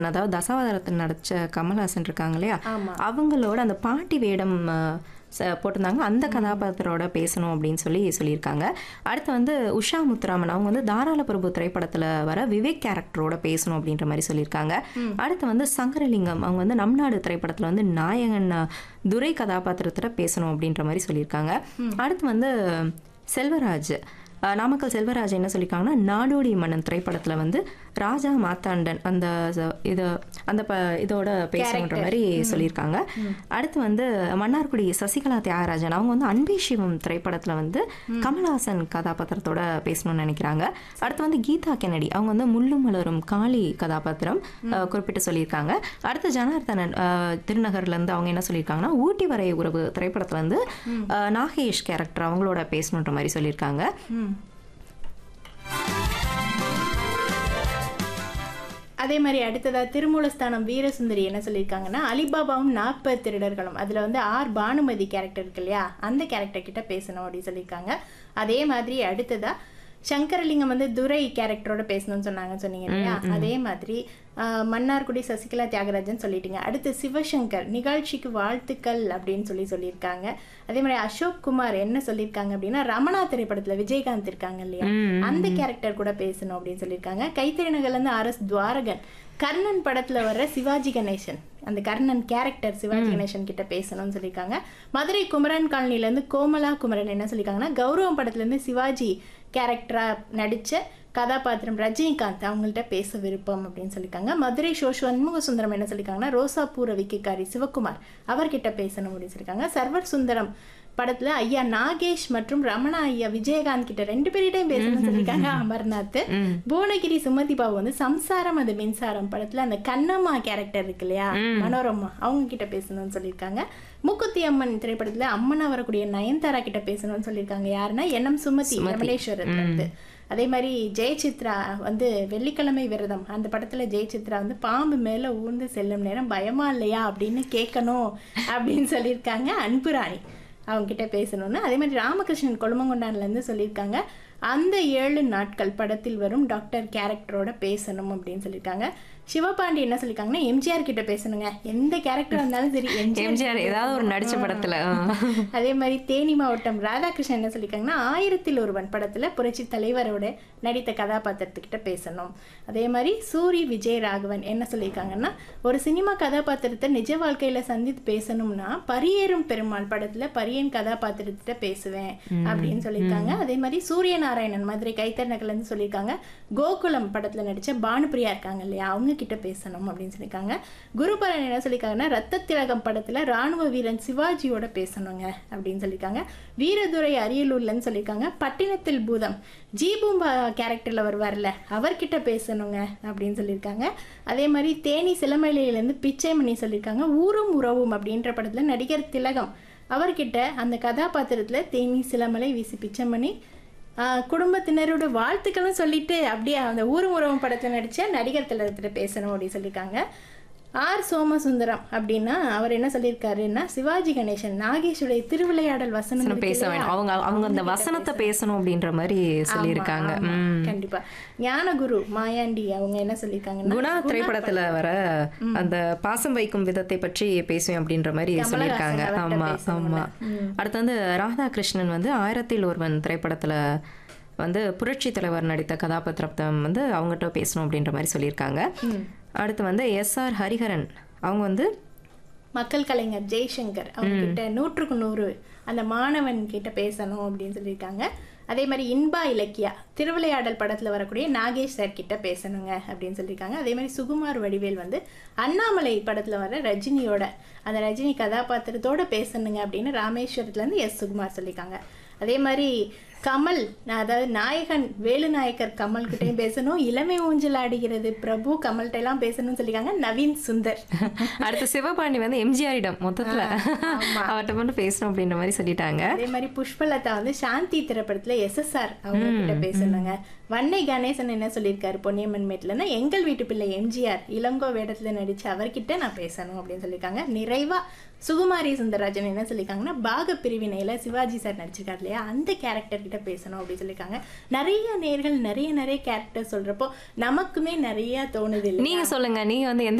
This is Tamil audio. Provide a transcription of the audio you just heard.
அதாவது தசாவதாரத்தில் நடிச்ச கமல்ஹாசன் இருக்காங்க இல்லையா ஆமா. அவங்களோட அந்த பாட்டி வேடம் ஆ, ச- போட்டிருந்தாங்க அந்த கதாபாத்திரோட பேசணும் அப்படின்னு சொல்லி சொல்லியிருக்காங்க அடுத்து வந்து உஷா முத்துராமன் அவங்க வந்து தாராள பிரபு திரைப்படத்தில் வர விவேக் கேரக்டரோட பேசணும் அப்படின்ற மாதிரி சொல்லியிருக்காங்க அடுத்து வந்து சங்கரலிங்கம் அவங்க வந்து நம் நாடு திரைப்படத்தில் வந்து நாயகன் ஆ, துரை கதாபாத்திரத்தில் பேசணும் அப்படின்ற மாதிரி சொல்லியிருக்காங்க அடுத்து வந்து செல்வராஜ் அஹ் நாமக்கல் செல்வராஜ் என்ன சொல்லியிருக்காங்கன்னா நாடோடி மன்னன் திரைப்படத்தில் வந்து ராஜா மாத்தாண்டன் அந்த ச- இது அந்த ப இதோட பேசுகிற மாதிரி சொல்லியிருக்காங்க அடுத்து வந்து மன்னார்குடி சசிகலா தியாகராஜன் அவங்க வந்து அன்பே சிவம் திரைப்படத்தில் வந்து கமல்ஹாசன் கதாபாத்திரத்தோட பேசணும்னு நினைக்கிறாங்க அடுத்து வந்து கீதா கென்னடி அவங்க வந்து முள்ளும் மலரும் காளி கதாபாத்திரம் அஹ், குறிப்பிட்டு சொல்லியிருக்காங்க அடுத்து ஜனார்தனன் அஹ், திருநகர்ல இருந்து அவங்க என்ன சொல்லியிருக்காங்கன்னா ஊட்டி வரை உறவு திரைப்படத்தில் வந்து அஹ், நாகேஷ் கேரக்டர் அவங்களோட பேசணுன்ற மாதிரி சொல்லியிருக்காங்க அதே மாதிரி அடுத்ததா திருமூலஸ்தானம் வீரசுந்தரி என்ன சொல்லியிருக்காங்கன்னா அலிபாபாவும் நாற்பது திருடர்களும் அதுல வந்து ஆர் பானுமதி கேரக்டர் இருக்கு இல்லையா அந்த கேரக்டர் கிட்ட பேசணும் அப்படின்னு சொல்லியிருக்காங்க அதே மாதிரி அடுத்ததா சங்கரலிங்கம் வந்து துரை கேரக்டரோட பேசணும்னு சொன்னாங்க சொன்னீங்க இல்லையா அதே மாதிரி ஆஹ், மன்னார்குடி சசிகலா தியாகராஜன் சொல்லிட்டீங்க அடுத்து சிவசங்கர் நிகழ்ச்சிக்கு வாழ்த்துக்கள் அப்படின்னு சொல்லி சொல்லியிருக்காங்க அதே மாதிரி அசோக் குமார் என்ன சொல்லியிருக்காங்க அப்படின்னா ரமணா திரைப்படத்துல விஜயகாந்த் இருக்காங்க இல்லையா அந்த கேரக்டர் கூட பேசணும் அப்படின்னு சொல்லியிருக்காங்க கைத்தறிநகர்ல இருந்து ஆர் எஸ் துவாரகன் கர்ணன் படத்துல வர்ற சிவாஜி கணேசன் அந்த கர்ணன் கேரக்டர் சிவாஜி கணேசன் கிட்ட பேசணும்னு சொல்லியிருக்காங்க மதுரை குமரன் காலனில இருந்து கோமலா குமரன் என்ன சொல்லியிருக்காங்கன்னா கௌரவம் படத்துல இருந்து சிவாஜி கேரக்டரா நடிச்ச கதாபாத்திரம் ரஜினிகாந்த் அவங்கள்ட்ட பேச விருப்பம் அப்படின்னு சொல்லியிருக்காங்க மதுரை சோஷ் சண்முக சுந்தரம் என்ன சொல்லியிருக்காங்கன்னா ரோசா பூர விக்கிக்காரி சிவகுமார் அவர்கிட்ட பேசணும் அப்படின்னு சொல்லியிருக்காங்க சர்வர் சுந்தரம் படத்துல ஐயா நாகேஷ் மற்றும் ரமணா ஐயா விஜயகாந்த் கிட்ட ரெண்டு பேர்கிட்டையும் பேசணும்னு சொல்லியிருக்காங்க அமர்நாத் புவனகிரி சுமதி பாபு வந்து சம்சாரம் அது மின்சாரம் படத்துல அந்த கண்ணம்மா கேரக்டர் இருக்கு இல்லையா மனோரமா அவங்க கிட்ட பேசணும்னு சொல்லியிருக்காங்க மூக்குத்தி அம்மன் திரைப்படத்துல அம்மனா வரக்கூடிய நயன்தாரா கிட்ட பேசணும்னு சொல்லியிருக்காங்க யாருன்னா என்எம் சுமதி ரமலேஸ்வரத்துல இருந்து அதே மாதிரி ஜெயசித்ரா வந்து வெள்ளிக்கிழமை விரதம் அந்த படத்துல ஜெயசித்ரா வந்து பாம்பு மேல ஊர்ந்து செல்லும் நேரம் பயமா இல்லையா அப்படின்னு கேட்கணும் அப்படின்னு சொல்லியிருக்காங்க அன்புராணி அவங்க கிட்ட பேசணும்னு அதே மாதிரி ராமகிருஷ்ணன் கொழுமங்கொண்டான்ல இருந்து சொல்லியிருக்காங்க அந்த ஏழு நாட்கள் படத்தில் வரும் டாக்டர் கேரக்டரோட பேசணும் அப்படின்னு சொல்லியிருக்காங்க சிவபாண்டி என்ன சொல்லியிருக்காங்கன்னா எம்ஜிஆர் கிட்ட பேசணுங்க எந்த கேரக்டர் இருந்தாலும் சரி எம்ஜிஆர் ஏதாவது ஒரு நடிச்ச படத்துல ஆ. அதே மாதிரி தேனி மாவட்டம் ராதாகிருஷ்ணன் என்ன சொல்லியிருக்காங்கன்னா ஆயிரத்தில் ஒருவன் படத்துல புரட்சி தலைவரோட நடித்த கதாபாத்திரத்துக்கிட்ட பேசணும் அதே மாதிரி சூரி விஜய் ராகவன் என்ன சொல்லியிருக்காங்கன்னா ஒரு சினிமா கதாபாத்திரத்தை நிஜ வாழ்க்கையில சந்தித்து பேசணும்னா பரியேறும் பெருமாள் படத்துல பரியன் கதாபாத்திரத்திட்ட பேசுவேன் அப்படின்னு சொல்லியிருக்காங்க அதே மாதிரி சூரிய நாராயணன் மதுரை கைத்தறநகர்ல இருந்து சொல்லியிருக்காங்க கோகுலம் படத்துல நடிச்ச பானுப்பிரியா இருக்காங்க இல்லையா அவங்க கிட்ட பேசணும் அப்படின்னு சொல்லியிருக்காங்க குருபரன் என்ன சொல்லியிருக்காங்கன்னா ரத்த திலகம் படத்துல ராணுவ வீரன் சிவாஜியோட பேசணுங்க அப்படின்னு சொல்லியிருக்காங்க வீரதுரை அரியலூர்லன்னு சொல்லியிருக்காங்க பட்டினத்தில் பூதம் ஜீபூம்பா கேரக்டர்ல வருவார்ல அவர்கிட்ட பேசணுங்க அப்படின்னு சொல்லியிருக்காங்க அதே மாதிரி தேனி சிலமலையிலேருந்து பிச்சைமணி சொல்லியிருக்காங்க ஊரும் உறவும் அப்படின்ற படத்துல நடிகர் திலகம் அவர்கிட்ட அந்த கதாபாத்திரத்துல தேனி சிலமலை விசி பிச்சைமணி ஆஹ் குடும்பத்தினரோட வாழ்த்துக்களும் சொல்லிட்டு அப்படியே அந்த ஊரும் உறவும் படத்துல நடிச்ச நடிகர் திலகத்திட்ட பேசணும் அப்படின்னு சொல்லியிருக்காங்க ஆர் சோமசுந்தரம் அப்படின்னா அவர் என்ன சொல்லியிருக்காருன்னா சிவாஜி கணேசன் நாகேஷுடைய திருவிளையாடல் வசனம் இருக்கு பேச இல்லையா? வேணும் அவங்க அவங்க அந்த வசனத்தை பேசணும் அப்படின்ற மாதிரி சொல்லியிருக்காங்க ஆமா, ஆமா, ம். கண்டிப்பா ஞானகுரு மாயாண்டி அவங்க என்ன சொல்லியிருக்காங்கன்னா குணா திரைப்படத்துல வர அந்த பாசம் வைக்கும் விதத்தை பற்றி பேசுவேன் அப்படின்ற மாதிரி கமலஹாசன் சொல்லியிருக்காங்க அவர்ட்ட ஆமா பேசணும்ல. ஆமா அடுத்து வந்து ராதாகிருஷ்ணன் வந்து ஆயிரத்தில் ஒருவன் திரைப்படத்துல வந்து புரட்சி தலைவர் நடித்த கதாபாத்திரத்தை வந்து அவங்ககிட்ட பேசணும் அப்படின்ற மாதிரி சொல்லியிருக்காங்க அடுத்து வந்து எஸ் ஆர் ஹரிஹரன் அவங்க வந்து மக்கள் கலைஞர் ஜெய்சங்கர் அவங்க கிட்ட நூற்றுக்கு நூறு அந்த மாணவன் கிட்ட பேசணும் அப்படின்னு சொல்லியிருக்காங்க அதே மாதிரி இன்பா இலக்கியா திருவிளையாடல் படத்துல வரக்கூடிய நாகேஷ் சார் கிட்ட பேசணுங்க அப்படின்னு சொல்லியிருக்காங்க அதே மாதிரி சுகுமார் வடிவேல் வந்து அண்ணாமலை படத்துல வர ரஜினியோட அந்த ரஜினி கதாபாத்திரத்தோட பேசணுங்க அப்படின்னு ராமேஸ்வரத்துல இருந்து எஸ் சுகுமார் சொல்லியிருக்காங்க அதே மாதிரி கமல் அதாவது நாயகன் வேலுநாயக்கர் கமல் கிட்டயும் பேசணும் இளமை ஊஞ்சல் ஆடுகிறது பிரபு கமல்கிட்ட எல்லாம் பேசணும்னு சொல்லியிருக்காங்க நவீன் சுந்தர் அடுத்து சிவபாண்டி வந்து எம்ஜிஆரிடம் மொத்தத்துல அவர்கிட்ட மட்டும் பேசணும் அப்படின்ற மாதிரி சொல்லிட்டாங்க அதே மாதிரி புஷ்பலதா வந்து சாந்தி திரைப்படத்துல எஸ்எஸ்ஆர் அவங்க கிட்ட பேசணுங்க வன்னை கணேசன் என்ன சொல்லியிருக்காரு பொன்னியம்மன் மேட்லன்னா எங்கள் வீட்டு பிள்ளை எம்ஜிஆர் இளங்கோ வேடத்துல நடிச்ச அவர்கிட்ட நான் பேசணும் அப்படின்னு சொல்லியிருக்காங்க நிறைவா சுகுமாரி சுந்தரராஜன் என்ன சொல்லியிருக்காங்கன்னா பாக பிரிவினையில சிவாஜி சார் நடிச்சிருக்காரு இல்லையா அந்த கேரக்டர் கிட்ட பேசணும் அப்படின்னு சொல்லியிருக்காங்க நிறைய நேர்கள் நிறைய நிறைய கேரக்டர் சொல்றப்போ நமக்குமே நிறைய தோணுது இல்லையா நீங்க சொல்லுங்க நீங்க வந்து எந்த